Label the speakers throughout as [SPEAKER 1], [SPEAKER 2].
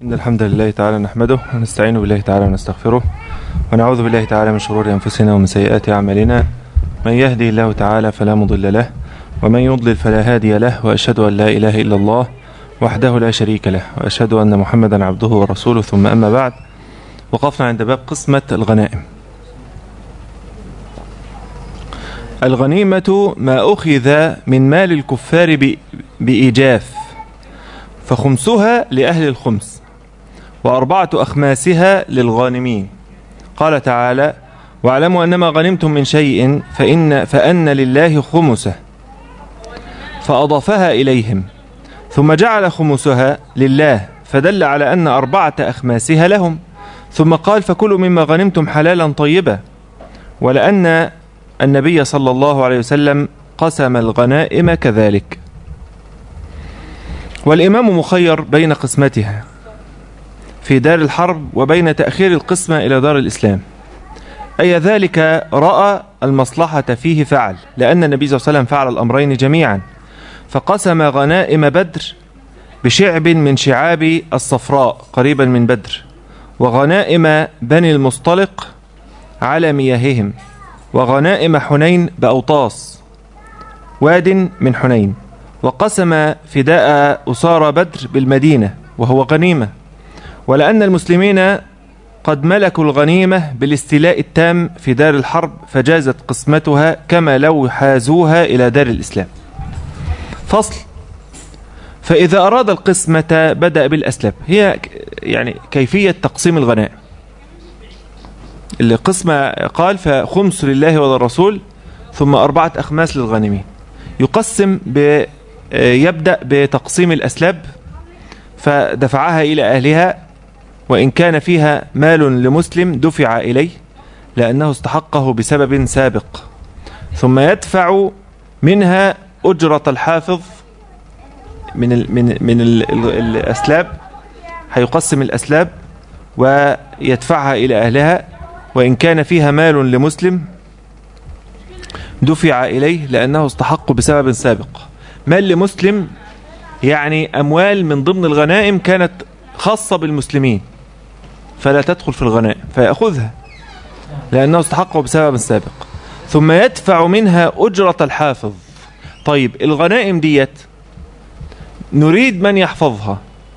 [SPEAKER 1] إن الحمد لله تعالى نحمده ونستعين بالله تعالى ونستغفره ونعوذ بالله تعالى من شرور أنفسنا ومن سيئات أعمالنا من يهدي الله تعالى فلا مضل له ومن يضلل فلا هادي له وأشهد أن لا إله إلا الله وحده لا شريك له وأشهد أن محمدا عبده ورسوله ثم أما بعد وقفنا عند باب قسمة الغنائم الغنيمة ما أخذ من مال الكفار ب- بإيجاف فخمسها لأهل الخمس وأربعة أخماسها للغانمين قال تعالى واعلموا أنما غنمتم من شيء فإن, فأن لله خمسه فأضافها إليهم ثم جعل خمسها لله فدل على أن أربعة أخماسها لهم ثم قال فكلوا مما غنمتم حلالا طيبا ولأن النبي صلى الله عليه وسلم قسم الغنائم كذلك والإمام مخير بين قسمتها في دار الحرب وبين تأخير القسمة إلى دار الإسلام أي ذلك رأى المصلحة فيه فعل لأن النبي صلى الله عليه وسلم فعل الأمرين جميعا فقسم غنائم بدر بشعب من شعاب الصفراء قريبا من بدر وغنائم بني المصطلق على مياههم وغنائم حنين بأوطاس واد من حنين وقسم فداء أسارى بدر بالمدينة وهو غنيمة ولأن المسلمين قد ملكوا الغنيمة بالاستيلاء التام في دار الحرب فجازت قسمتها كما لو حازوها إلى دار الإسلام فصل فإذا أراد القسمة بدأ بالأسلاب هي ك- يعني كيفية تقسيم الغنائم القسمة قال فخمس لله وللرسول ثم أربعة أخماس للغانمين يقسم ب يبدأ بتقسيم الأسلاب فدفعها إلى أهلها وإن كان فيها مال لمسلم دفع إليه لأنه استحقه بسبب سابق ثم يدفع منها أجرة الحافظ من ال من من ال ال الأسلاب هيقسم الأسلاب ويدفعها إلى أهلها وإن كان فيها مال لمسلم دفع إليه لأنه استحق بسبب سابق مال لمسلم يعني أموال من ضمن الغنائم كانت خاصة بالمسلمين فلا تدخل في الغنائم فيأخذها لأنه استحقه بسبب سابق ثم يدفع منها أجرة الحافظ طيب الغنائم ديت نريد من يحفظها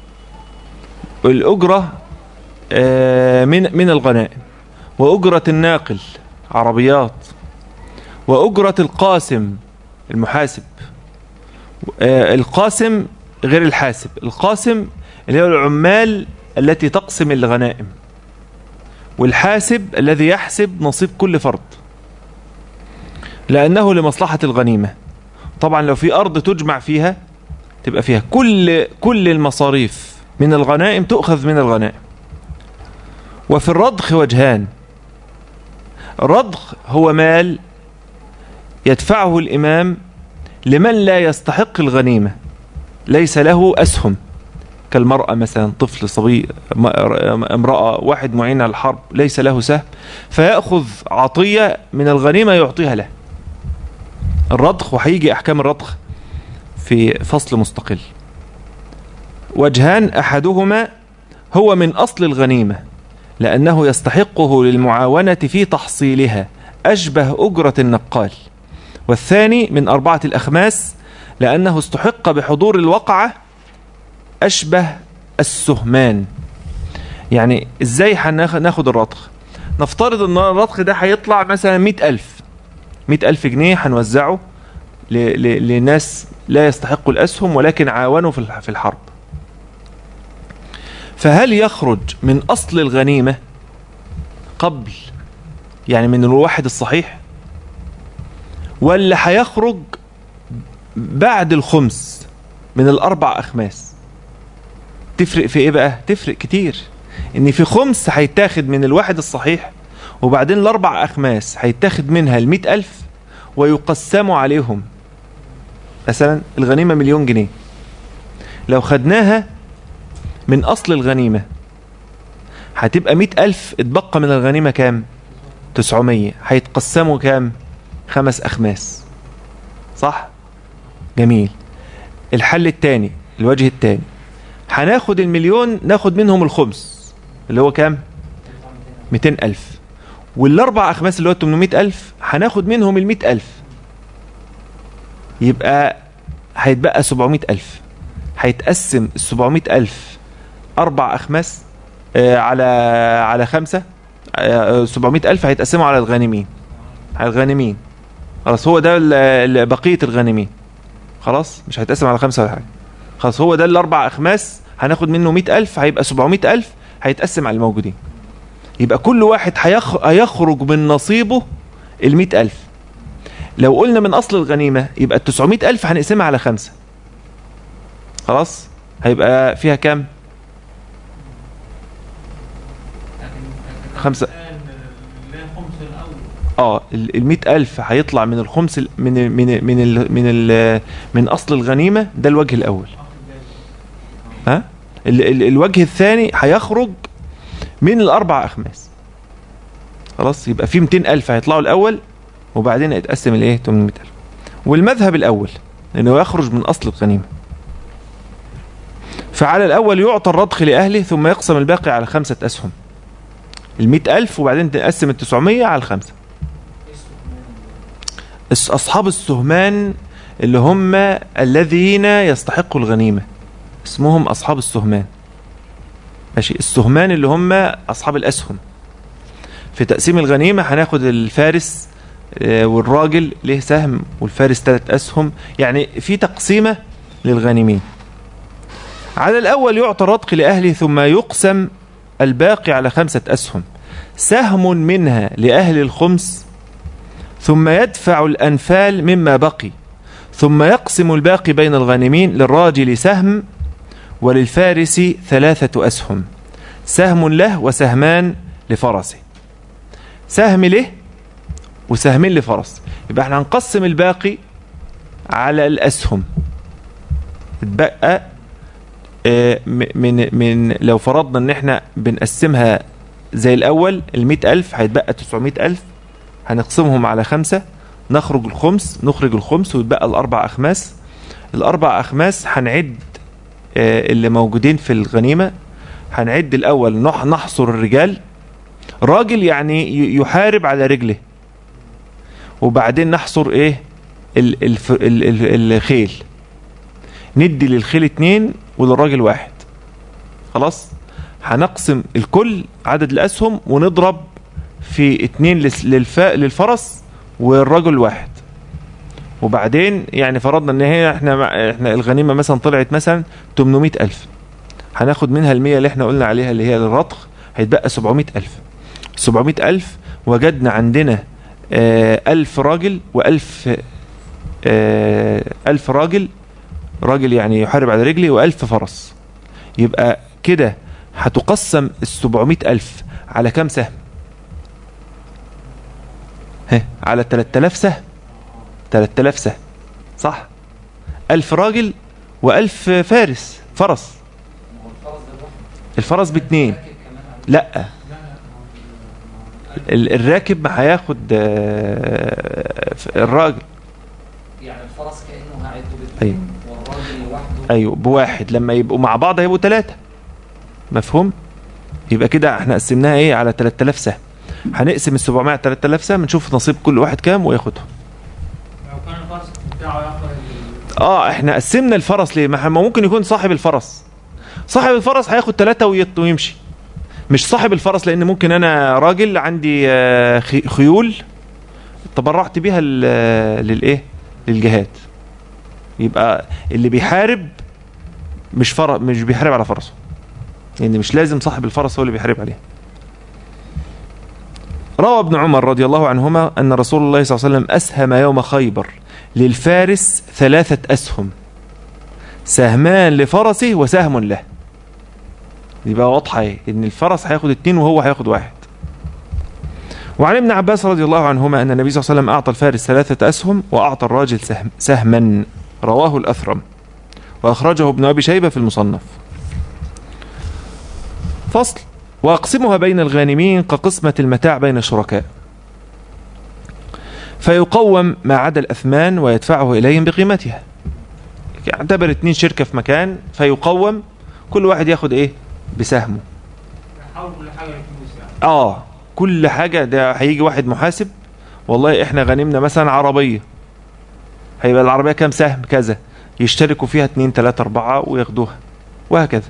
[SPEAKER 1] الأجرة آه، من من الغنائم وأجرة الناقل عربيات وأجرة القاسم المحاسب آه، القاسم غير الحاسب القاسم اللي هو العمال التي تقسم الغنائم والحاسب الذي يحسب نصيب كل فرد لأنه لمصلحة الغنيمة طبعا لو في أرض تجمع فيها تبقى فيها كل كل المصاريف من الغنائم تؤخذ من الغنائم وفي الرضخ وجهان الرضخ هو مال يدفعه الإمام لمن لا يستحق الغنيمة ليس له أسهم كالمرأة مثلا طفل صبي م- امرأة واحد معين على الحرب ليس له سهم فيأخذ عطية من الغنيمة يعطيها له الرضخ وهيجي أحكام الرضخ في فصل مستقل وجهان أحدهما هو من أصل الغنيمة لأنه يستحقه للمعاونة في تحصيلها أشبه أجرة النقال والثاني من أربعة الأخماس لأنه استحق بحضور الوقعة أشبه السهمان يعني إزاي هناخد الرضخ نفترض أن الرضخ ده هيطلع مثلا مئة ألف مئة ألف جنيه هنوزعه ل- ل- لناس لا يستحقوا الأسهم ولكن عاونوا في الح- في الحرب فهل يخرج من أصل الغنيمة قبل يعني من الواحد الصحيح ولا هيخرج بعد الخمس من الأربع أخماس تفرق في إيه بقى تفرق كتير إن في خمس هيتاخد من الواحد الصحيح وبعدين الأربع أخماس هيتاخد منها المئة ألف ويقسموا عليهم مثلا الغنيمة مليون جنيه لو خدناها من أصل الغنيمة هتبقى مئة ألف اتبقى من الغنيمة كام تسعمية هيتقسموا كام خمس أخماس صح جميل الحل الثاني الوجه الثاني هناخد المليون ناخد منهم الخمس اللي هو كام 200 ألف والأربع أخماس اللي هو 800 ألف هناخد منهم ال 100 ألف يبقى هيتبقى 700 ألف هيتقسم ال 700 ألف أربع أخماس آه، على على خمسة آه، 700 ألف هيتقسموا على الغانمين على الغانمين خلاص هو ده ال- ال- بقية الغانمين خلاص مش هيتقسم على خمسة ولا حاجة خلاص هو ده الأربع أخماس هناخد منه 100 ألف هيبقى 700 ألف هيتقسم على الموجودين يبقى كل واحد هيخ- هيخرج من نصيبه ال 100 ألف لو قلنا من أصل الغنيمة يبقى ال 900 ألف هنقسمها على خمسة خلاص هيبقى فيها كام خمسة اه ال 100 ألف هيطلع من الخمس ال- من ال من ال من ال من, ال من أصل الغنيمة ده الوجه الأول ها ال ال الوجه الثاني هيخرج من الأربع أخماس خلاص يبقى في 200 ألف هيطلعوا الأول وبعدين يتقسم الإيه 800 ألف والمذهب الأول إنه يخرج من أصل الغنيمة فعلى الأول يعطى الرضخ لأهله ثم يقسم الباقي على خمسة أسهم المئة ألف وبعدين تقسم التسعمية على الخمسة الس- أصحاب السهمان اللي هم الذين يستحقوا الغنيمة اسمهم أصحاب السهمان ماشي السهمان اللي هم أصحاب الأسهم في تقسيم الغنيمة هناخد الفارس آه، والراجل له سهم والفارس ثلاث أسهم يعني في تقسيمة للغانمين على الأول يعطى الرتق لأهله ثم يقسم الباقي على خمسة أسهم سهم منها لأهل الخمس ثم يدفع الأنفال مما بقي ثم يقسم الباقي بين الغانمين للراجل سهم وللفارس ثلاثة أسهم سهم له وسهمان لفرسه سهم له وسهمين لفرس يبقى احنا هنقسم الباقي على الأسهم اتبقى آه، م- من من لو فرضنا ان احنا بنقسمها زي الاول المئة الف هيتبقى تسعمائة الف هنقسمهم على خمسة نخرج الخمس نخرج الخمس ويتبقى الاربع اخماس الاربع اخماس هنعد آه، اللي موجودين في الغنيمة هنعد الاول نح- نحصر الرجال راجل يعني ي- يحارب على رجله وبعدين نحصر ايه ال- الف- ال- ال- الخيل ندي للخيل اتنين وللراجل واحد خلاص هنقسم الكل عدد الاسهم ونضرب في اتنين لس- للف... للفرس والرجل واحد وبعدين يعني فرضنا ان هي احنا مع- احنا الغنيمه مثلا طلعت مثلا 800 الف هناخد منها المية اللي احنا قلنا عليها اللي هي الرطخ هيتبقى 700 الف 700 الف وجدنا عندنا آه ألف راجل وألف آه ألف راجل راجل يعني يحارب على رجلي وألف فرس يبقى كده هتقسم السبعمائة ألف على كام سهم ها على 3000 سهم 3000 سهم صح ألف راجل وألف فارس فرس الفرس باتنين لا ال- الراكب ما هياخد آه، الراجل
[SPEAKER 2] يعني الفرس كأنه هعده
[SPEAKER 1] أيوة.
[SPEAKER 2] باثنين والراجل لوحده
[SPEAKER 1] ايوه بواحد لما يبقوا مع بعض هيبقوا ثلاثة مفهوم يبقى كده احنا قسمناها ايه على 3000 سهم هنقسم ال 700 على 3000 سهم نشوف نصيب كل واحد كام وياخدهم
[SPEAKER 3] لو كان الفرس بتاعه ياخد ال-
[SPEAKER 1] اه احنا قسمنا الفرس ليه ما إحنا ممكن يكون صاحب الفرس صاحب الفرس هياخد ثلاثة ويط- ويمشي مش صاحب الفرس لان ممكن انا راجل عندي آه، خي- خيول تبرعت بيها لل- للايه للجهاد يبقى اللي بيحارب مش فر... مش بيحارب على فرسه يعني مش لازم صاحب الفرس هو اللي بيحارب عليه روى ابن عمر رضي الله عنهما أن رسول الله صلى الله عليه وسلم أسهم يوم خيبر للفارس ثلاثة أسهم سهمان لفرسه وسهم له يبقى واضحة ايه ان الفرس هياخد اتنين وهو هياخد واحد وعن ابن عباس رضي الله عنهما أن النبي صلى الله عليه وسلم أعطى الفارس ثلاثة أسهم وأعطى الراجل سهم سهما رواه الأثرم وأخرجه ابن أبي شيبة في المصنف فصل وأقسمها بين الغانمين كقسمة المتاع بين الشركاء فيقوم ما عدا الأثمان ويدفعه إليهم بقيمتها اعتبر اتنين شركة في مكان فيقوم كل واحد ياخد ايه بسهمه
[SPEAKER 3] حول كل حاجه للفلوس يعني
[SPEAKER 1] اه كل حاجة ده هيجي واحد محاسب والله احنا غنمنا مثلا عربية هيبقى العربية كام سهم كذا يشتركوا فيها اتنين تلاتة اربعة وياخدوها وهكذا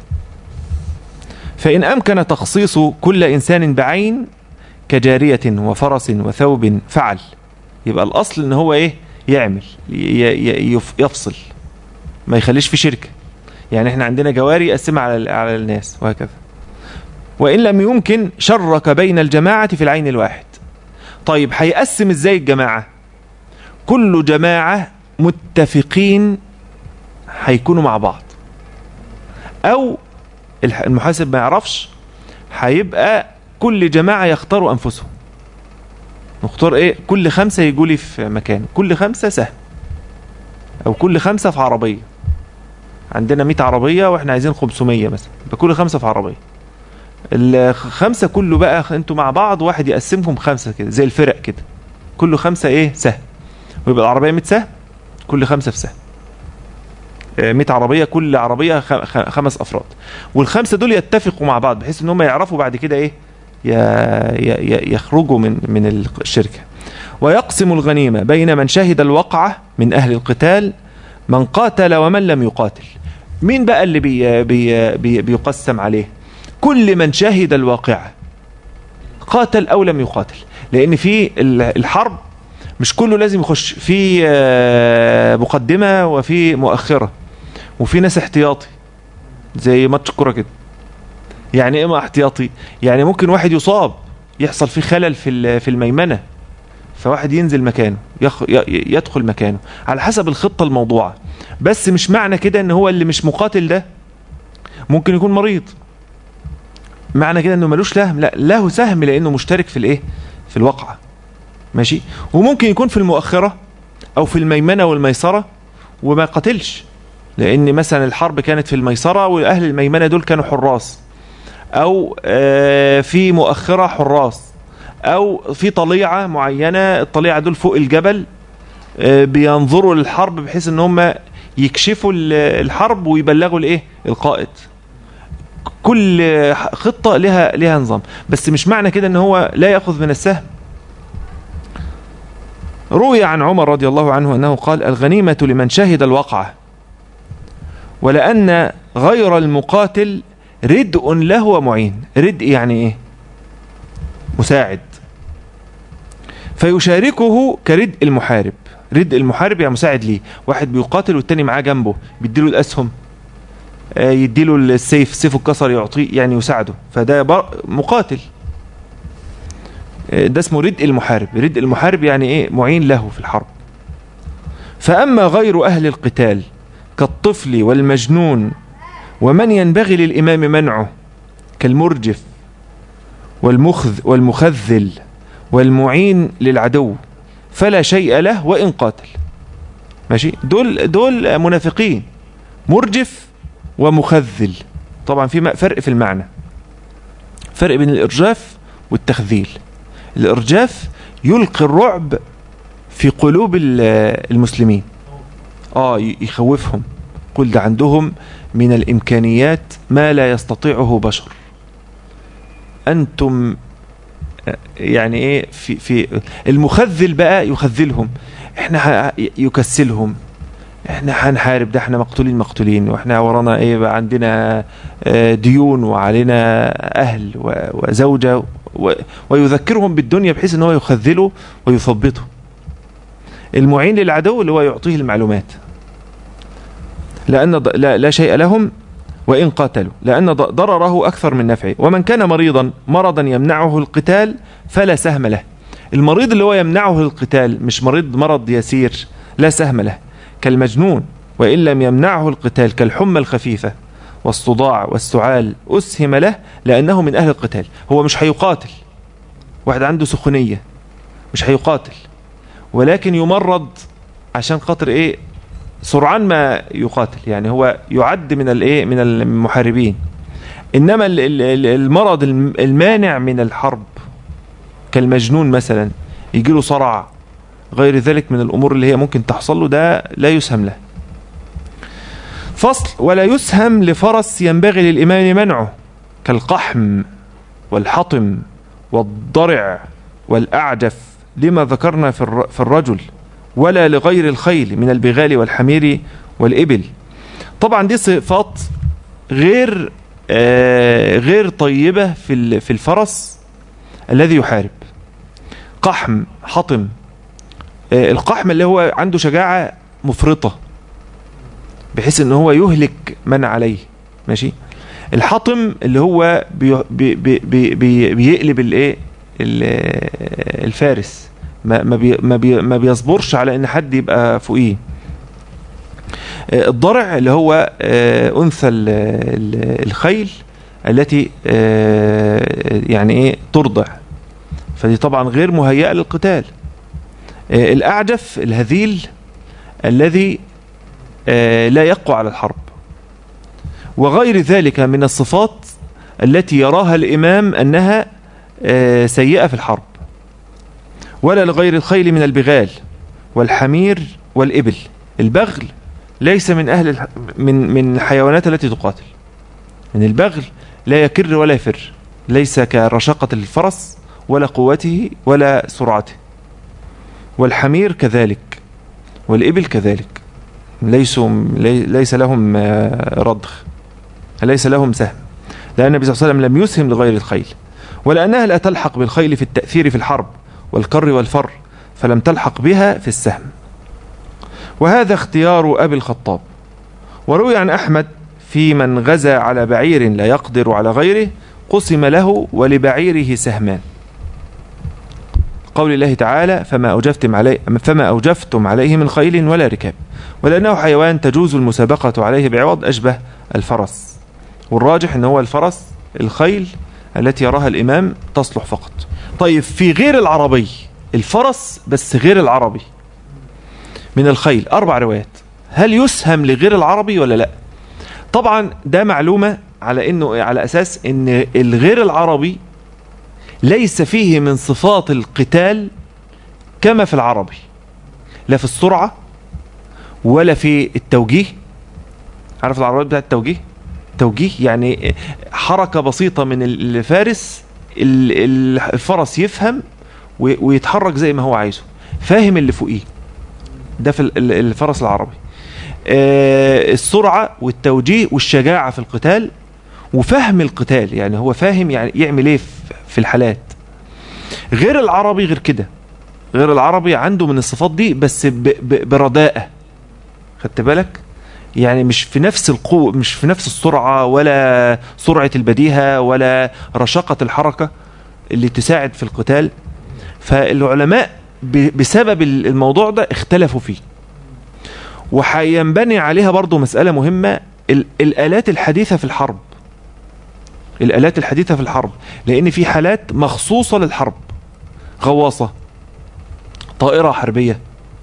[SPEAKER 1] فإن أمكن تخصيص كل إنسان بعين كجارية وفرس وثوب فعل يبقى الأصل إن هو إيه يعمل ي- ي- يف- يفصل ما يخليش في شركة يعني احنا عندنا جواري يقسمها على على الناس وهكذا وإن لم يمكن شرك بين الجماعة في العين الواحد طيب هيقسم ازاي الجماعة كل جماعة متفقين هيكونوا مع بعض او الح- المحاسب ما يعرفش هيبقى كل جماعة يختاروا انفسهم نختار ايه كل خمسة يجوا لي في مكان كل خمسة سهم او كل خمسة في عربية عندنا 100 عربية واحنا عايزين 500 مثلا يبقى كل خمسة في عربية الخمسة كله بقى انتوا مع بعض واحد يقسمكم خمسة كده زي الفرق كده كله خمسة ايه سهم ويبقى العربية 100 سهم كل خمسة في سهم آه، 100 عربية كل عربية خ- خ- خمس أفراد والخمسة دول يتفقوا مع بعض بحيث ان هم يعرفوا بعد كده ايه ي- ي- ي- يخرجوا من من الشركة ويقسم الغنيمة بين من شهد الوقعة من أهل القتال من قاتل ومن لم يقاتل مين بقى اللي بي بي بي بيقسم عليه كل من شهد الواقعة قاتل أو لم يقاتل لأن في ال- الحرب مش كله لازم يخش في آه، مقدمة وفي مؤخرة وفي ناس احتياطي زي ماتش كرة كده يعني ايه ما احتياطي يعني ممكن واحد يصاب يحصل فيه خلل في ال- في الميمنة فواحد ينزل مكانه يخ ي- يدخل مكانه على حسب الخطة الموضوعة بس مش معنى كده ان هو اللي مش مقاتل ده ممكن يكون مريض معنى كده انه ملوش سهم لا له سهم لانه مشترك في الايه في الواقعة ماشي وممكن يكون في المؤخرة او في الميمنة والميسرة وما قتلش لان مثلا الحرب كانت في الميسرة واهل الميمنة دول كانوا حراس او آه، في مؤخرة حراس او في طليعة معينة الطليعة دول فوق الجبل آه، بينظروا للحرب بحيث ان هم يكشفوا ال- الحرب ويبلغوا الايه القائد كل خطة لها لها نظام بس مش معنى كده ان هو لا ياخذ من السهم روي عن عمر رضي الله عنه انه قال الغنيمة لمن شهد الوقعة ولأن غير المقاتل ردء له ومعين ردء يعني ايه مساعد فيشاركه كردء المحارب ردء المحارب يعني مساعد ليه واحد بيقاتل والتاني معاه جنبه بيديله الاسهم آه، يديله السيف سيفه اتكسر يعطيه يعني يساعده فده بر- مقاتل آه، ده اسمه ردء المحارب ردء المحارب يعني ايه معين له في الحرب فأما غير أهل القتال كالطفل والمجنون ومن ينبغي للإمام منعه كالمرجف والمخذ والمخذل والمعين للعدو فلا شيء له وإن قاتل ماشي دول دول منافقين مرجف ومخذل طبعا في م- فرق في المعنى فرق بين الإرجاف والتخذيل الإرجاف يلقي الرعب في قلوب ال- المسلمين اه ي- يخوفهم كل ده عندهم من الإمكانيات ما لا يستطيعه بشر أنتم آه، يعني ايه في في المخذل بقى يخذلهم احنا ه- يكسلهم احنا هنحارب ده احنا مقتولين مقتولين واحنا ورانا ايه بقى عندنا آه، ديون وعلينا اهل و- وزوجة و- ويذكرهم بالدنيا بحيث ان هو يخذله ويثبطه المعين للعدو اللي هو يعطيه المعلومات لأن ض- لا, لا شيء لهم وإن قاتلوا لأن ض- ضرره أكثر من نفعه ومن كان مريضا مرضا يمنعه القتال فلا سهم له المريض اللي هو يمنعه القتال مش مريض مرض يسير لا سهم له كالمجنون وإن لم يمنعه القتال كالحمى الخفيفة والصداع والسعال أسهم له لأنه من أهل القتال هو مش هيقاتل واحد عنده سخونية مش هيقاتل ولكن يمرض عشان خاطر ايه سرعان ما يقاتل يعني هو يعد من الايه من المحاربين انما ال- ال- ال- المرض الم- المانع من الحرب كالمجنون مثلا يجي له صرع غير ذلك من الامور اللي هي ممكن تحصل له ده لا يسهم له فصل ولا يسهم لفرس ينبغي للإمام منعه كالقحم والحطم والضرع والأعجف لما ذكرنا في الر- في الرجل ولا لغير الخيل من البغال والحمير والإبل طبعا دي صفات غير آه، غير طيبة في ال- في الفرس الذي يحارب قحم حطم آه، القحم اللي هو عنده شجاعة مفرطة بحيث ان هو يهلك من عليه ماشي الحطم اللي هو بي بي بي بي بي بيقلب الايه ال- الفارس ما ما بي ما, بي ما بيصبرش على ان حد يبقى فوقيه آه، الضرع اللي هو آه، انثى ال- ال- الخيل التي آه، يعني ايه ترضع فدي طبعا غير مهيئة للقتال آه، الأعجف الهذيل الذي آه، لا يقوى على الحرب وغير ذلك من الصفات التي يراها الإمام أنها آه، سيئة في الحرب ولا لغير الخيل من البغال والحمير والإبل البغل ليس من أهل الح... من من الحيوانات التي تقاتل من البغل لا يكر ولا يفر ليس كرشاقة الفرس ولا قوته ولا سرعته والحمير كذلك والإبل كذلك ليسوا لي- ليس لهم آه، رضخ ليس لهم سهم لأن النبي صلى الله عليه وسلم لم يسهم لغير الخيل ولأنها لا تلحق بالخيل في التأثير في الحرب والكر والفر فلم تلحق بها في السهم وهذا اختيار أبي الخطاب وروي عن أحمد في من غزا على بعير لا يقدر على غيره قسم له ولبعيره سهمان قول الله تعالى فما أوجفتم عليه فما أوجفتم عليه من خيل ولا ركاب ولأنه حيوان تجوز المسابقة عليه بعوض أشبه الفرس والراجح أن هو الفرس الخيل التي يراها الإمام تصلح فقط طيب في غير العربي الفرس بس غير العربي من الخيل أربع روايات هل يسهم لغير العربي ولا لا طبعا ده معلومة على انه على اساس ان الغير العربي ليس فيه من صفات القتال كما في العربي لا في السرعة ولا في التوجيه عارف العربيات بتاعت التوجيه توجيه يعني حركة بسيطة من الفارس ال- ال- الفرس يفهم و- ويتحرك زي ما هو عايزه فاهم اللي فوقيه ده في ال- ال- الفرس العربي آه، السرعة والتوجيه والشجاعة في القتال وفهم القتال يعني هو فاهم يعني يعمل ايه في- في الحالات غير العربي غير كده غير العربي عنده من الصفات دي بس ب- ب- برداءة خدت بالك يعني مش في نفس القوة مش في نفس السرعة ولا سرعة البديهة ولا رشاقة الحركة اللي تساعد في القتال فالعلماء ب- بسبب الموضوع ده اختلفوا فيه وهينبني عليها برضو مسألة مهمة ال- الآلات الحديثة في الحرب الآلات الحديثة في الحرب لأن في حالات مخصوصة للحرب غواصة طائرة حربية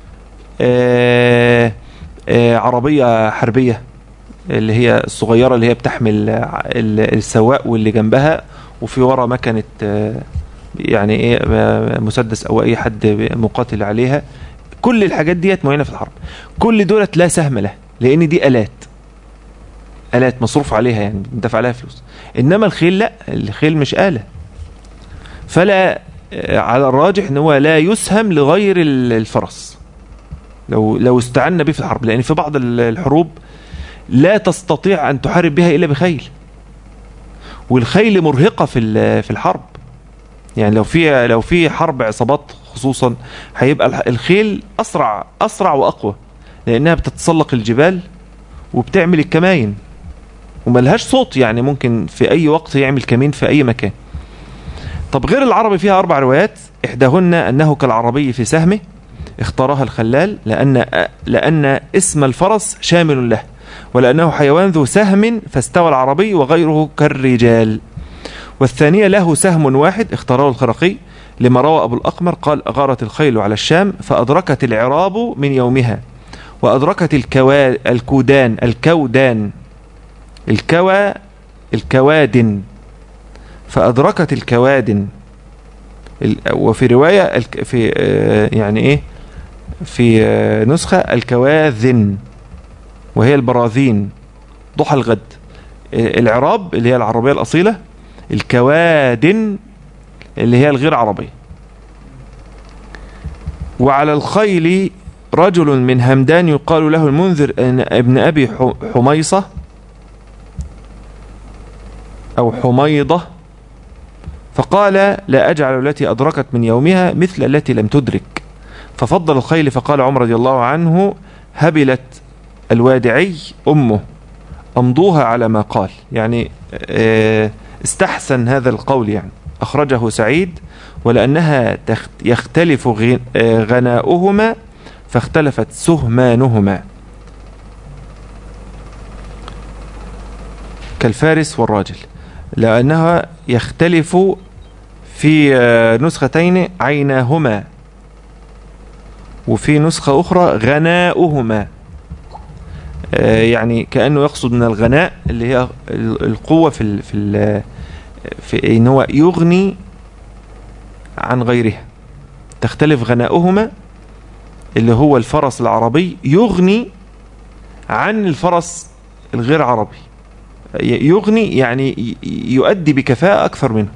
[SPEAKER 1] آه آه عربية حربية اللي هي الصغيرة اللي هي بتحمل ع- ال- السواق واللي جنبها وفي ورا مكنة آه، يعني ايه آه، مسدس او اي حد مقاتل عليها كل الحاجات ديت معينة في الحرب كل دولت لا سهم لها لان دي الات الات مصروف عليها يعني دفع عليها فلوس انما الخيل لا الخيل مش آلة فلا آه، على الراجح ان هو لا يسهم لغير ال- الفرس لو لو استعنا به في الحرب لان في بعض ال- الحروب لا تستطيع ان تحارب بها الا بخيل والخيل مرهقة في ال- في الحرب يعني لو في لو في حرب عصابات خصوصا هيبقى الح- الخيل اسرع اسرع واقوى لانها بتتسلق الجبال وبتعمل الكماين وملهاش صوت يعني ممكن في اي وقت يعمل كمين في اي مكان طب غير العربي فيها اربع روايات احداهن انه كالعربي في سهمه اختارها الخلال لان لان اسم الفرس شامل له ولانه حيوان ذو سهم فاستوى العربي وغيره كالرجال والثانية له سهم واحد اختاره الخرقي لما روى أبو الأقمر قال أغارت الخيل على الشام فأدركت العراب من يومها وأدركت الكوا الكودان الكودان الكوى الكوادن فأدركت الكوادن ال- وفي رواية الك- في آه، يعني إيه في آه، نسخة الكواذن وهي البراذين ضحى الغد آه، العراب اللي هي العربية الأصيلة الكوادن اللي هي الغير عربية وعلى الخيل رجل من همدان يقال له المنذر أن- ابن أبي ح- حميصة أو حميضة فقال لا أجعل التي أدركت من يومها مثل التي لم تدرك ففضل الخيل فقال عمر رضي الله عنه هبلت الوادعي أمه أمضوها على ما قال يعني آه، استحسن هذا القول يعني أخرجه سعيد ولأنها تخت- يختلف غ- آه، غناؤهما فاختلفت سهمانهما كالفارس والراجل لأنها يختلف في آه، نسختين عيناهما وفي نسخة أخرى غناؤهما آه، يعني كأنه يقصد من الغناء اللي هي ال- القوة في ال في ال في إن هو يغني عن غيرها تختلف غناؤهما اللي هو الفرس العربي يغني عن الفرس الغير عربي ي- يغني يعني ي- يؤدي بكفاءة أكثر منه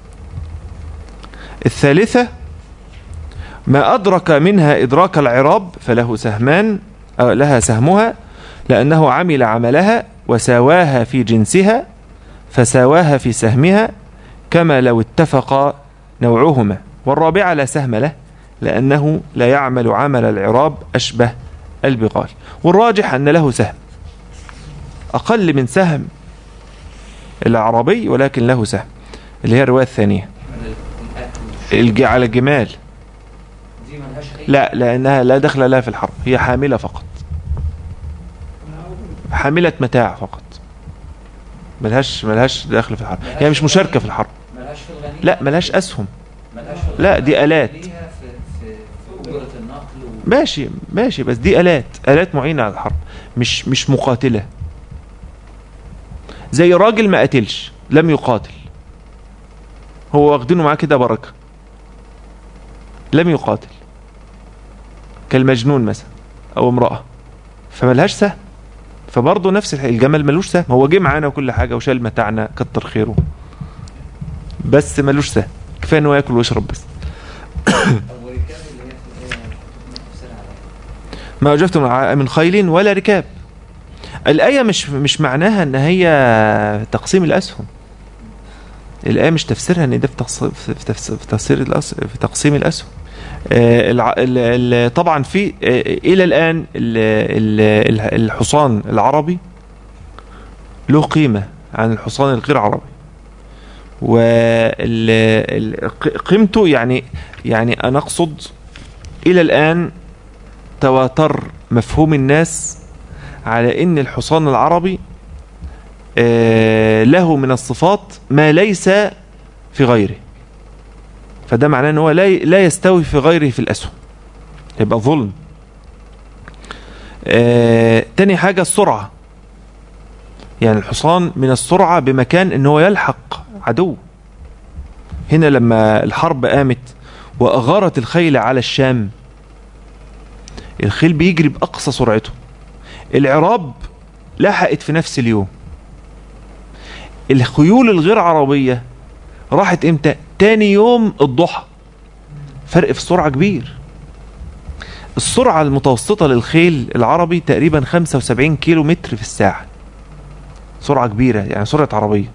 [SPEAKER 1] الثالثة ما أدرك منها إدراك العراب فله سهمان أو لها سهمها لأنه عمل عملها وساواها في جنسها فساواها في سهمها كما لو اتفق نوعهما والرابعة لا سهم له لأنه لا يعمل عمل العراب أشبه البغال والراجح أن له سهم أقل من سهم العربي ولكن له سهم اللي هي الرواية الثانية الج- على الجمال
[SPEAKER 2] دي ملهاش اي
[SPEAKER 1] لا لأنها لا دخل لها في الحرب هي حاملة فقط حاملة متاع فقط ملهاش ملهاش دخل في الحرب هي مش مشاركة في الحرب
[SPEAKER 2] ملهاش في الغنيمه
[SPEAKER 1] لا ملهاش أسهم
[SPEAKER 2] ملهاش في
[SPEAKER 1] لا،
[SPEAKER 2] الغنيمة.
[SPEAKER 1] دي آلات.
[SPEAKER 2] ليها في في في اجره النقل و...
[SPEAKER 1] ماشي ماشي بس دي آلات آلات معينة على الحرب مش مش مقاتلة زي راجل ما قتلش لم يقاتل هو واخدينه معاه كده بركة لم يقاتل كالمجنون مثلا أو امرأة فملهاش سهم فبرضه نفس الح- الجمل ملوش سهم هو جه معانا وكل حاجة وشال متاعنا كتر خيره بس ملوش سهم كفاية انه ياكل ويشرب بس
[SPEAKER 2] طب وركاب اللي هي في الايه تفسيرها على إيه؟
[SPEAKER 1] ما أجبتم ع- من خيل ولا ركاب الآية مش مش معناها إن هي تقسيم الأسهم الآية مش تفسيرها إن ده في تقس- في تفس- في تفسير الأس- في تقسيم الأسهم آه، الع- ال- ال- طبعا في آه، إلى الآن ال- ال- الحصان العربي له قيمة عن الحصان الغير عربي وقيمته يعني يعني أنا أقصد إلى الآن تواتر مفهوم الناس على ان الحصان العربي آه، له من الصفات ما ليس في غيره فده معناه ان هو لا لا يستوي في غيره في الاسهم يبقى ظلم آه، تاني حاجة السرعة يعني الحصان من السرعة بمكان ان هو يلحق عدو هنا لما الحرب قامت وأغارت الخيل على الشام الخيل بيجري بأقصى سرعته العراب لحقت في نفس اليوم الخيول الغير عربية راحت امتى تاني يوم الضحى فرق في السرعة كبير السرعة المتوسطة للخيل العربي تقريبا 75 كيلو متر في الساعة سرعة كبيرة يعني سرعة عربية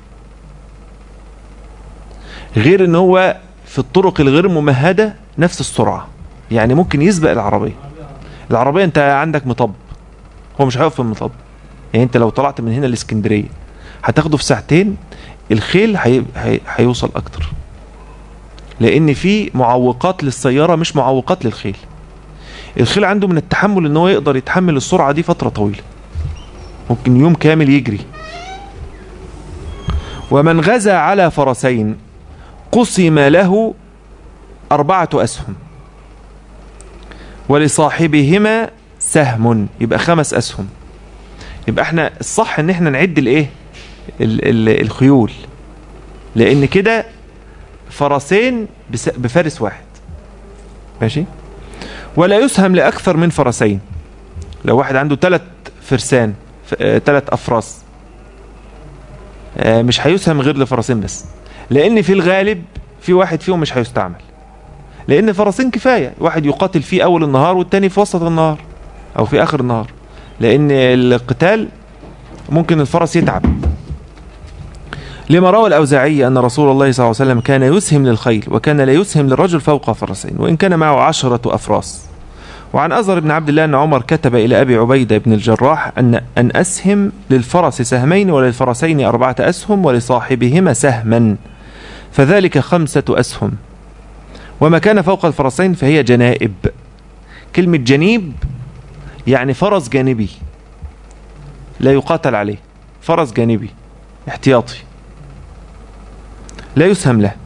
[SPEAKER 1] غير ان هو في الطرق الغير ممهدة نفس السرعة يعني ممكن يسبق العربية العربية انت عندك مطب هو مش هيقف في المطب يعني انت لو طلعت من هنا لاسكندرية هتاخده في ساعتين الخيل هي... هي... هيوصل اكتر لان في معوقات للسيارة مش معوقات للخيل الخيل عنده من التحمل ان هو يقدر يتحمل السرعة دي فترة طويلة ممكن يوم كامل يجري ومن غزا على فرسين قسم له أربعة أسهم ولصاحبهما سهم يبقى خمس أسهم يبقى احنا الصح ان احنا نعد الايه ال- ال- الخيول لان كده فرسين بس- بفارس واحد ماشي ولا يسهم لأكثر من فرسين لو واحد عنده ثلاث فرسان ثلاث أفراس آه، مش هيسهم غير لفرسين بس لان في الغالب في واحد فيهم مش هيستعمل لان فرسين كفايه واحد يقاتل فيه اول النهار والتاني في وسط النهار او في اخر النهار لان القتال ممكن الفرس يتعب لما روى الأوزاعي أن رسول الله صلى الله عليه وسلم كان يسهم للخيل وكان لا يسهم للرجل فوق فرسين وإن كان معه عشرة أفراس وعن أزر بن عبد الله أن عمر كتب إلى أبي عبيدة بن الجراح أن أن أسهم للفرس سهمين وللفرسين أربعة أسهم ولصاحبهما سهما فذلك خمسة أسهم وما كان فوق الفرسين فهي جنائب كلمة جنيب يعني فرس جانبي لا يقاتل عليه فرس جانبي احتياطي لا يسهم له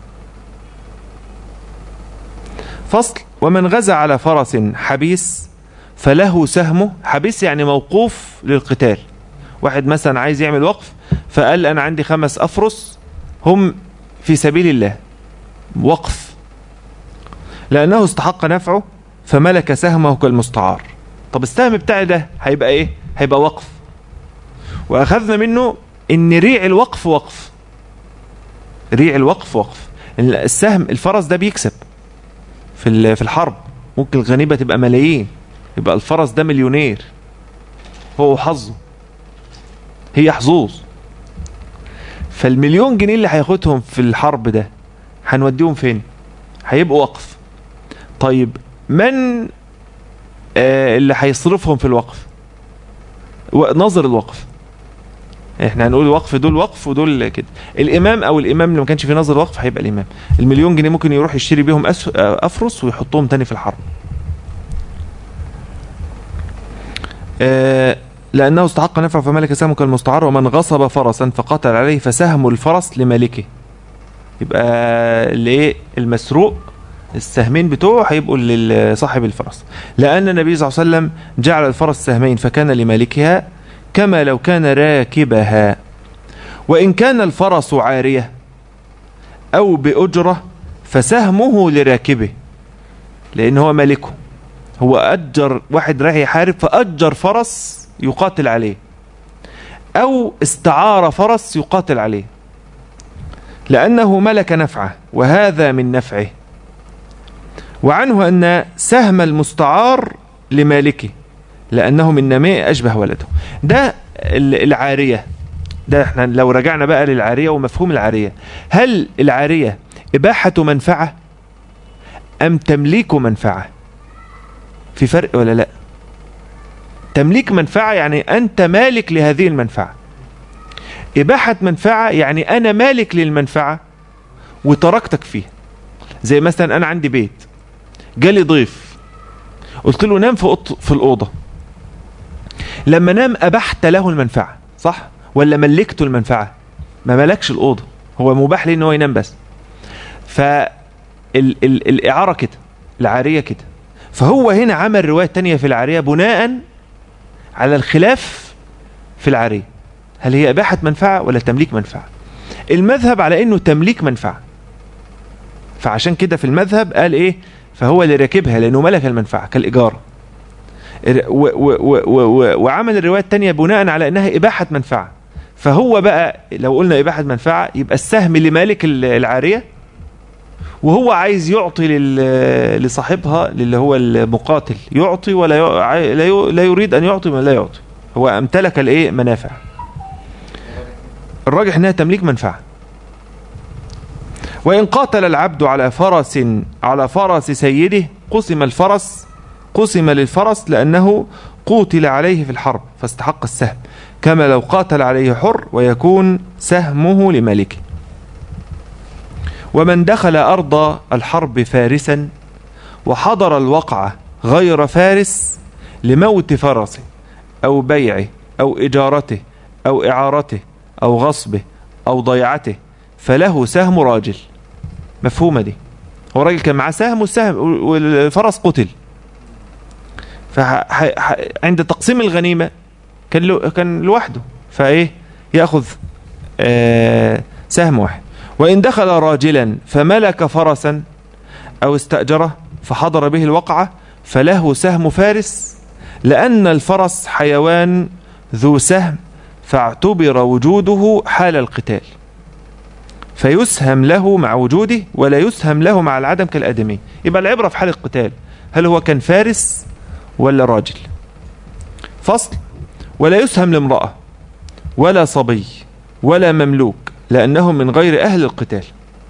[SPEAKER 1] فصل ومن غزا على فرس حبيس فله سهمه حبيس يعني موقوف للقتال واحد مثلا عايز يعمل وقف فقال أنا عندي خمس أفرس هم في سبيل الله وقف لأنه استحق نفعه فملك سهمه كالمستعار طب السهم بتاعي ده هيبقى ايه هيبقى وقف واخذنا منه ان ريع الوقف وقف ريع الوقف وقف السهم الفرس ده بيكسب في ال- في الحرب ممكن الغنيمه تبقى ملايين يبقى الفرس ده مليونير هو حظه هي حظوظ فالمليون جنيه اللي هياخدهم في الحرب ده هنوديهم فين هيبقوا وقف طيب من آه، اللي هيصرفهم في الوقف و- ناظر الوقف احنا هنقول وقف دول وقف ودول كده الامام او الامام اللي ما كانش في ناظر وقف هيبقى الامام المليون جنيه ممكن يروح يشتري بيهم أس... آه، افرس ويحطهم تاني في الحرب آه، لانه استحق نفع فملك سهمه كالمستعار ومن غصب فرسا فقتل عليه فسهم الفرس لمالكه يبقى اللي ايه المسروق السهمين بتوعه هيبقوا لصاحب الفرس لأن النبي صلى الله عليه وسلم جعل الفرس سهمين فكان لمالكها كما لو كان راكبها وإن كان الفرس عارية أو بأجرة فسهمه لراكبه لأن هو مالكه هو أجر واحد راح يحارب فأجر فرس يقاتل عليه أو استعار فرس يقاتل عليه لأنه ملك نفعه وهذا من نفعه وعنه أن سهم المستعار لمالكه لأنه من نماء أشبه ولده ده ال- العارية ده احنا لو رجعنا بقى للعارية ومفهوم العارية هل العارية إباحة منفعة أم تمليك منفعة في فرق ولا لا تمليك منفعة يعني أنت مالك لهذه المنفعة إباحة منفعة يعني أنا مالك للمنفعة وتركتك فيها زي مثلا أنا عندي بيت جالي ضيف قلت له نام في أوض- في الأوضة لما نام أبحت له المنفعة صح ولا ملكته المنفعة ما ملكش الأوضة هو مباح ليه ان هو ينام بس ف ال ال الإعارة كده العارية كده فهو هنا عمل رواية تانية في العارية بناء على الخلاف في العارية هل هي إباحة منفعة ولا تمليك منفعة المذهب على انه تمليك منفعة فعشان كده في المذهب قال ايه فهو اللي راكبها لانه ملك المنفعة كالإجارة و و و و و وعمل الرواية التانية بناء على انها إباحة منفعة فهو بقى لو قلنا إباحة منفعة يبقى السهم لمالك ال- العارية وهو عايز يعطي لل- لصاحبها اللي هو المقاتل يعطي ولا ي- عاي- لا ي- لا يريد ان يعطي ولا لا يعطي هو امتلك الايه منافع الراجح انها تمليك منفعه وان قاتل العبد على فرس على فرس سيده قسم الفرس قسم للفرس لانه قوتل عليه في الحرب فاستحق السهم كما لو قاتل عليه حر ويكون سهمه لمالكه ومن دخل أرض الحرب فارسا وحضر الوقعة غير فارس لموت فرسه أو بيعه أو إجارته أو إعارته أو غصبه أو ضيعته فله سهم راجل مفهومة دي هو راجل كان معاه سهم والسهم والفرس قتل فعند تقسيم الغنيمة كان له كان لوحده فايه ياخذ آه سهم واحد وان دخل راجلا فملك فرسا او استاجره فحضر به الوقعه فله سهم فارس لان الفرس حيوان ذو سهم فاعتبر وجوده حال القتال فيسهم له مع وجوده ولا يسهم له مع العدم كالآدمي يبقى العبرة في حال القتال هل هو كان فارس ولا راجل فصل ولا يسهم لامرأة ولا صبي ولا مملوك لأنهم من غير أهل القتال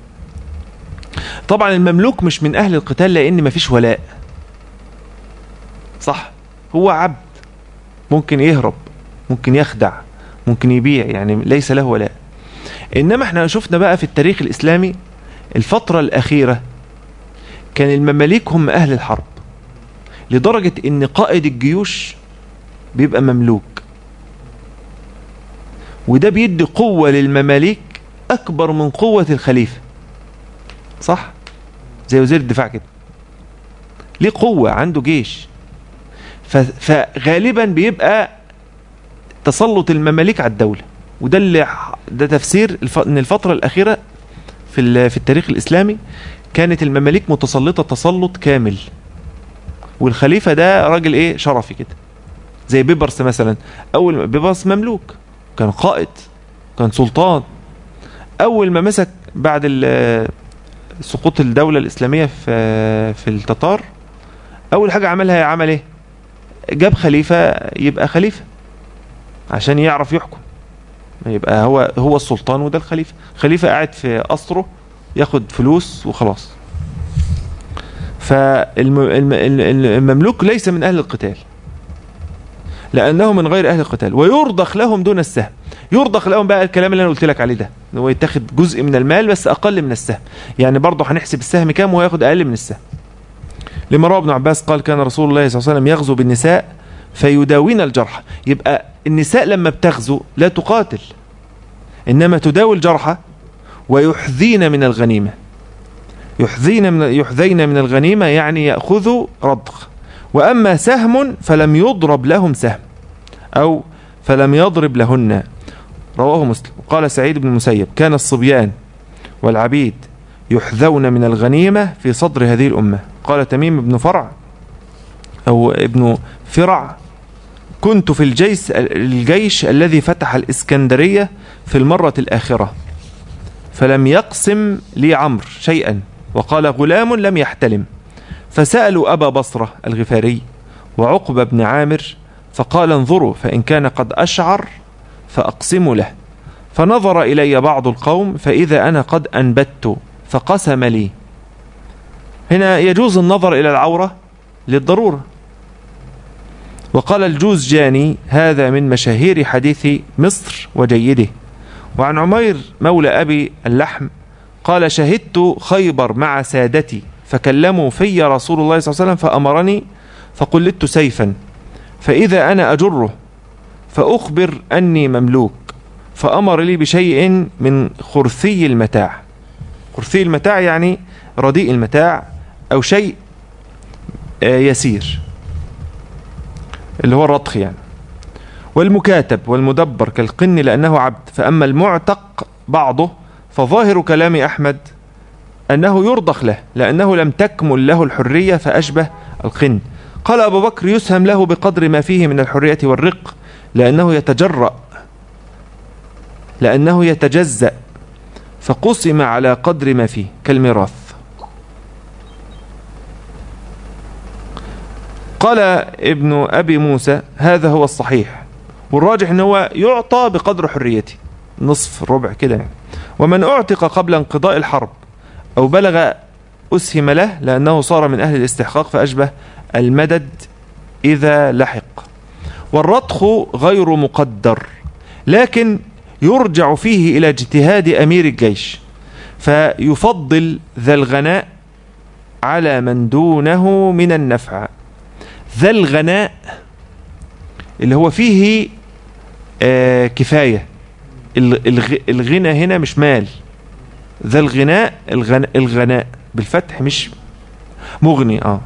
[SPEAKER 1] طبعا المملوك مش من أهل القتال لأن مفيش ولاء صح هو عبد ممكن يهرب ممكن يخدع ممكن يبيع يعني ليس له ولاء إنما احنا شفنا بقى في التاريخ الإسلامي الفترة الأخيرة كان المماليك هم أهل الحرب لدرجة إن قائد الجيوش بيبقى مملوك وده بيدي قوة للمماليك أكبر من قوة الخليفة صح زي وزير الدفاع كده ليه قوة عنده جيش ف- فغالبا بيبقى تسلط المماليك على الدولة وده اللي ح- ده تفسير الف... ان الفترة الأخيرة في ال... في التاريخ الإسلامي كانت المماليك متسلطة تسلط كامل والخليفة ده راجل ايه شرفي كده زي بيبرس مثلا اول ما- بيبرس مملوك كان قائد كان سلطان اول ما مسك بعد ال- سقوط الدولة الإسلامية في في التتار أول حاجة عملها عمل إيه؟ جاب خليفة يبقى خليفة عشان يعرف يحكم يبقى هو هو السلطان وده الخليفة خليفة قاعد في قصره ياخد فلوس وخلاص فالمملوك ليس من أهل القتال لأنه من غير أهل القتال ويرضخ لهم دون السهم يرضخ لهم بقى الكلام اللي أنا قلت لك عليه ده إن هو يتاخد جزء من المال بس أقل من السهم يعني برضه هنحسب السهم كام وهو ياخد أقل من السهم لما روى ابن عباس قال كان رسول الله صلى الله عليه وسلم يغزو بالنساء فيداوين الجرحى يبقى النساء لما بتغزو لا تقاتل إنما تداوي الجرحى ويحذين من الغنيمة يحذين من يحذين من الغنيمة يعني يأخذوا رضخ وأما سهم فلم يضرب لهم سهم أو فلم يضرب لهن رواه مسلم قال سعيد بن المسيب كان الصبيان والعبيد يحذون من الغنيمة في صدر هذه الأمة قال تميم بن فرع أو ابن فرع كنت في الجيش, الجيش الذي فتح الإسكندرية في المرة الآخرة فلم يقسم لي عمرو شيئا وقال غلام لم يحتلم فسألوا أبا بصرة الغفاري وعقبة بن عامر فقال انظروا فإن كان قد أشعر فأقسم له فنظر إلي بعض القوم فإذا أنا قد أنبت فقسم لي هنا يجوز النظر إلى العورة للضرورة وقال الجوزجاني هذا من مشاهير حديث مصر وجيده وعن عمير مولى أبي اللحم قال شهدت خيبر مع سادتي فكلموا في رسول الله صلى الله عليه وسلم فأمرني فقلدت سيفا فإذا أنا أجره فأخبر أني مملوك فأمر لي بشيء من خرثي المتاع خرثي المتاع يعني رديء المتاع أو شيء آه، يسير اللي هو الرضخ يعني والمكاتب والمدبر كالقن لأنه عبد فأما المعتق بعضه فظاهر كلام أحمد أنه يرضخ له لأنه لم تكمل له الحرية فأشبه القن قال أبو بكر يسهم له بقدر ما فيه من الحرية والرق لأنه يتجرأ لأنه يتجزأ فقسم على قدر ما فيه كالميراث قال ابن أبي موسى هذا هو الصحيح والراجح أنه هو يعطى بقدر حريته نصف ربع كده يعني ومن أعتق قبل انقضاء الحرب أو بلغ أسهم له لأنه صار من أهل الاستحقاق فأشبه المدد إذا لحق والرضخ غير مقدر لكن يرجع فيه إلى اجتهاد أمير الجيش فيفضل ذا الغناء على من دونه من النفع ذا الغناء اللي هو فيه آه كفاية الغ- الغ- الغنى هنا مش مال ذا الغناء الغناء, الغناء بالفتح مش مغني اه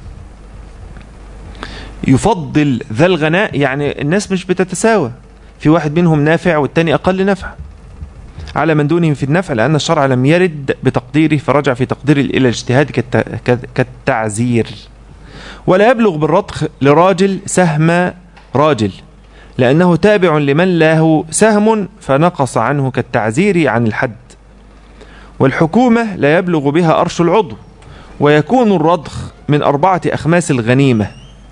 [SPEAKER 1] يفضل ذا الغناء يعني الناس مش بتتساوى في واحد منهم نافع والتاني أقل نفع على من دونهم في النفع لأن الشرع لم يرد بتقديره فرجع في تقديره إلى الاجتهاد كالت- كال- كالتعزير ولا يبلغ بالرضخ لراجل سهم راجل لأنه تابع لمن له سهم فنقص عنه كالتعزير عن الحد والحكومة لا يبلغ بها أرش العضو ويكون الرضخ من أربعة أخماس الغنيمة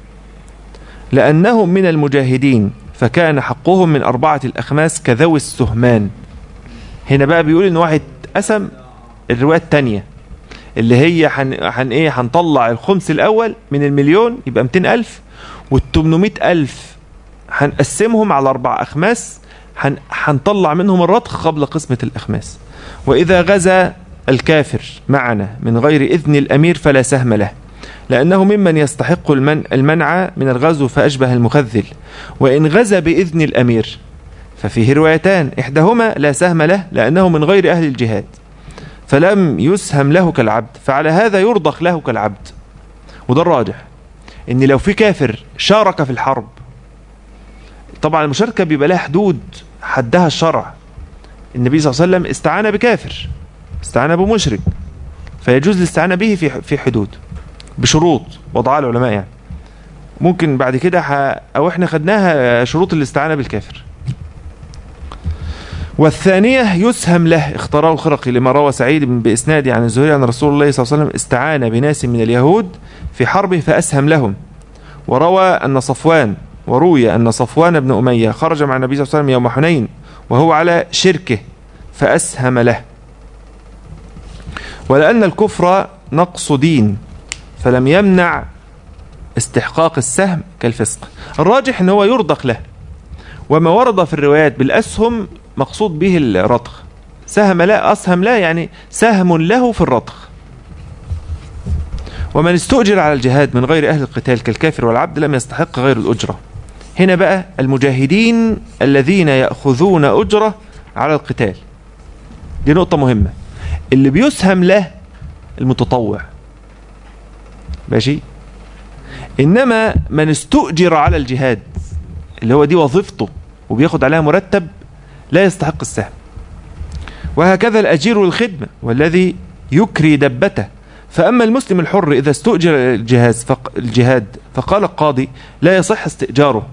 [SPEAKER 1] لأنهم من المجاهدين فكان حقهم من أربعة الأخماس كذوي السهمان هنا بقى بيقول إن واحد قسم الرواية التانية اللي هي حن, حن ايه هنطلع الخمس الأول من المليون يبقى 200 ألف وال800 ألف هنقسمهم على أربع أخماس هن- هنطلع منهم الرضخ قبل قسمة الأخماس وإذا غزا الكافر معنا من غير إذن الأمير فلا سهم له لأنه ممن يستحق المن المنع من الغزو فأشبه المخذل وإن غزا بإذن الأمير ففيه روايتان إحداهما لا سهم له لأنه من غير أهل الجهاد فلم يسهم له كالعبد فعلى هذا يرضخ له كالعبد وده الراجح ان لو في كافر شارك في الحرب طبعا المشاركة بيبقى لها حدود حدها الشرع النبي صلى الله عليه وسلم استعان بكافر استعان بمشرك فيجوز الاستعانة به في في حدود بشروط وضعها العلماء يعني ممكن بعد كده ح... او احنا خدناها شروط الاستعانة بالكافر والثانية يسهم له اختاره الخرقي لما روى سعيد بن بإسناد عن الزهري عن رسول الله صلى الله عليه وسلم استعان بناس من اليهود في حربه فأسهم لهم وروى أن صفوان وروي أن صفوان بن أمية خرج مع النبي صلى الله عليه وسلم يوم حنين وهو على شركه فأسهم له ولأن الكفر نقص دين فلم يمنع استحقاق السهم كالفسق الراجح أنه هو يرضخ له وما ورد في الروايات بالأسهم مقصود به الرضخ سهم لا أسهم لا يعني سهم له في الرضخ ومن استؤجر على الجهاد من غير أهل القتال كالكافر والعبد لم يستحق غير الأجرة هنا بقى المجاهدين الذين يأخذون أجرة على القتال دي نقطة مهمة اللي بيسهم له المتطوع ماشي إنما من استؤجر على الجهاد اللي هو دي وظيفته وبياخد عليها مرتب لا يستحق السهم وهكذا الأجير الخدمة والذي يكري دبته فأما المسلم الحر إذا استؤجر الجهاز فق الجهاد فقال القاضي لا يصح استئجاره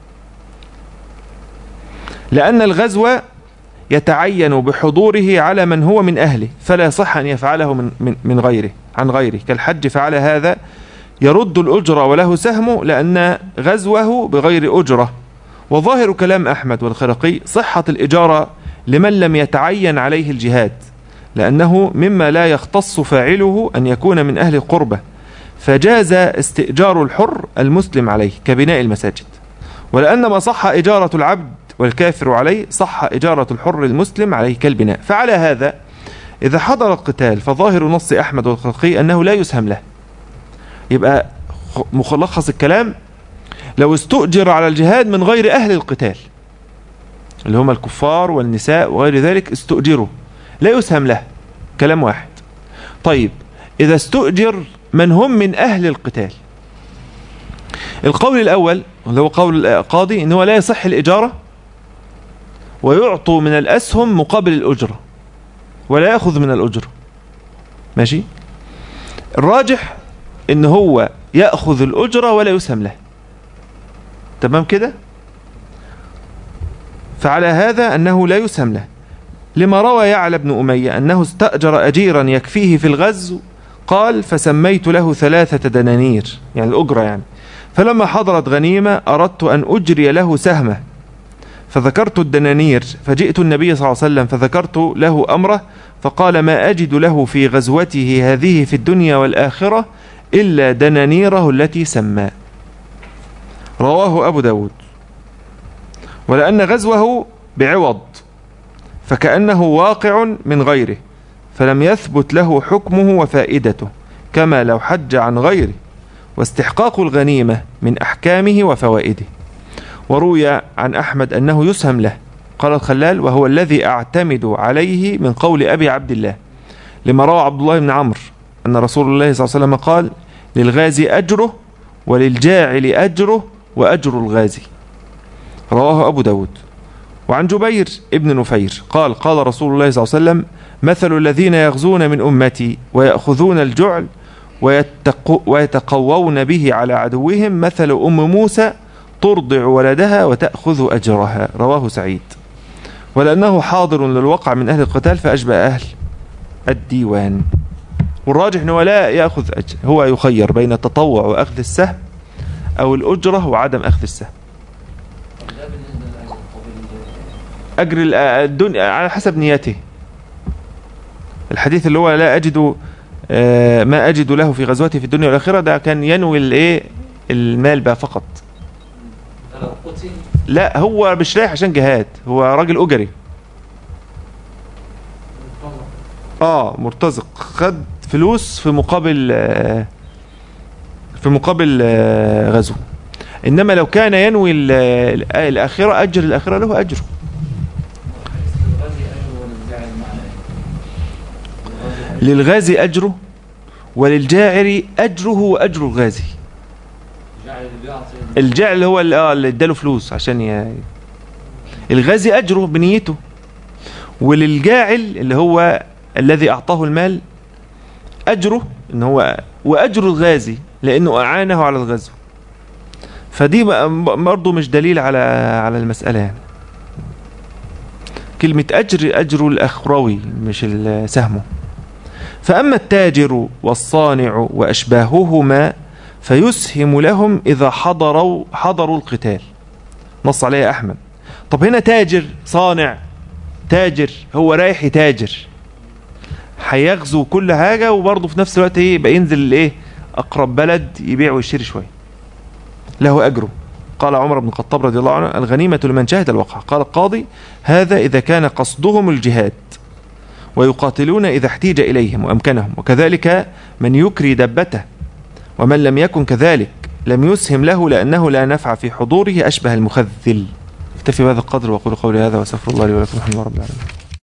[SPEAKER 1] لأن الغزو يتعين بحضوره على من هو من أهله فلا يصح أن يفعله من, من, من غيره عن غيره كالحج فعل هذا يرد الأجرة وله سهم لأن غزوه بغير أجرة وظاهر كلام أحمد والخرقي صحة الإجارة لمن لم يتعين عليه الجهاد لأنه مما لا يختص فاعله أن يكون من أهل القربة فجاز استئجار الحر المسلم عليه كبناء المساجد ولأن ما صح إجارة العبد والكافر عليه صح إجارة الحر المسلم عليه كالبناء فعلى هذا إذا حضر القتال فظاهر نص أحمد والخلقي أنه لا يسهم له يبقى مخلص الكلام لو استؤجر على الجهاد من غير أهل القتال اللي هم الكفار والنساء وغير ذلك استؤجروا لا يسهم له كلام واحد طيب إذا استؤجر من هم من أهل القتال القول الأول اللي هو قول القاضي إن هو لا يصح الإجارة ويعطوا من الأسهم مقابل الأجرة ولا يأخذ من الأجرة ماشي الراجح إن هو يأخذ الأجرة ولا يسهم له تمام كده فعلى هذا أنه لا يسهم له لما روى يعلى بن أمية أنه استأجر أجيرا يكفيه في الغزو قال فسميت له ثلاثة دنانير يعني الأجرة يعني فلما حضرت غنيمة أردت أن أجري له سهمه فذكرت الدنانير فجئت النبي صلى الله عليه وسلم فذكرت له أمره فقال ما أجد له في غزوته هذه في الدنيا والآخرة إلا دنانيره التي سماه رواه أبو داود ولأن غزوه بعوض فكأنه واقع من غيره فلم يثبت له حكمه وفائدته كما لو حج عن غيره واستحقاق الغنيمة من أحكامه وفوائده وروي عن أحمد أنه يسهم له قال الخلال وهو الذي أعتمد عليه من قول أبي عبد الله لما روى عبد الله بن عمرو أن رسول الله صلى الله عليه وسلم قال للغازي أجره وللجاعل أجره وأجر الغازي رواه أبو داود وعن جبير ابن نفير قال قال رسول الله صلى الله عليه وسلم مثل الذين يغزون من أمتي ويأخذون الجعل ويتقو ويتقوون به على عدوهم مثل أم موسى ترضع ولدها وتأخذ أجرها رواه سعيد ولأنه حاضر للوقع من أهل القتال فأشبه أهل الديوان والراجح أنه لا يأخذ أجر هو يخير بين التطوع وأخذ السهم أو الأجرة وعدم أخذ السهم
[SPEAKER 2] طب ده بالنسبه للاجر قبل
[SPEAKER 1] أجر ال- الدنيا على حسب نيته الحديث اللي هو لا أجد آه، ما أجد له في غزوتي في الدنيا والآخرة ده كان ينوي الإيه المال بقى فقط
[SPEAKER 2] ده لو قتل
[SPEAKER 1] لا هو مش رايح عشان جهاد هو راجل أجري اه مرتزق خد فلوس في مقابل آه، في مقابل آه، غزو انما لو كان ينوي ال- ال- الاخره اجر الاخره له اجره
[SPEAKER 2] الغازي اجر وللجاعل معنى ايه؟ الغازي أجر.
[SPEAKER 1] للغازي اجره وللجاعر اجره واجر الغازي
[SPEAKER 2] الجاعل اللي بيعطي
[SPEAKER 1] الجاعر اللي هو اللي اه اللي اداله فلوس عشان ي... الغازي اجره بنيته وللجاعل اللي هو الذي اعطاه المال اجره ان هو واجر الغازي لانه اعانه على الغزو فدي ب- برضه مش دليل على على المساله يعني كلمه اجر اجر الاخروي مش ال- سهمه فاما التاجر والصانع واشباههما فيسهم لهم إذا حضروا حضروا القتال نص عليها أحمد طب هنا تاجر صانع تاجر هو رايح يتاجر هيغزو كل حاجة وبرضه في نفس الوقت ايه يبقى ينزل الايه أقرب بلد يبيع ويشتري شوية له أجره قال عمر بن الخطاب رضي الله عنه الغنيمة لمن شهد الوقع قال القاضي هذا إذا كان قصدهم الجهاد ويقاتلون إذا احتيج إليهم وأمكنهم وكذلك من يكري دبته ومن لم يكن كذلك لم يسهم له لأنه لا نفع في حضوره أشبه المخذل اكتفي بهذا القدر وأقول قولي هذا وأستغفر الله لي ولكم الحمد لله رب العالمين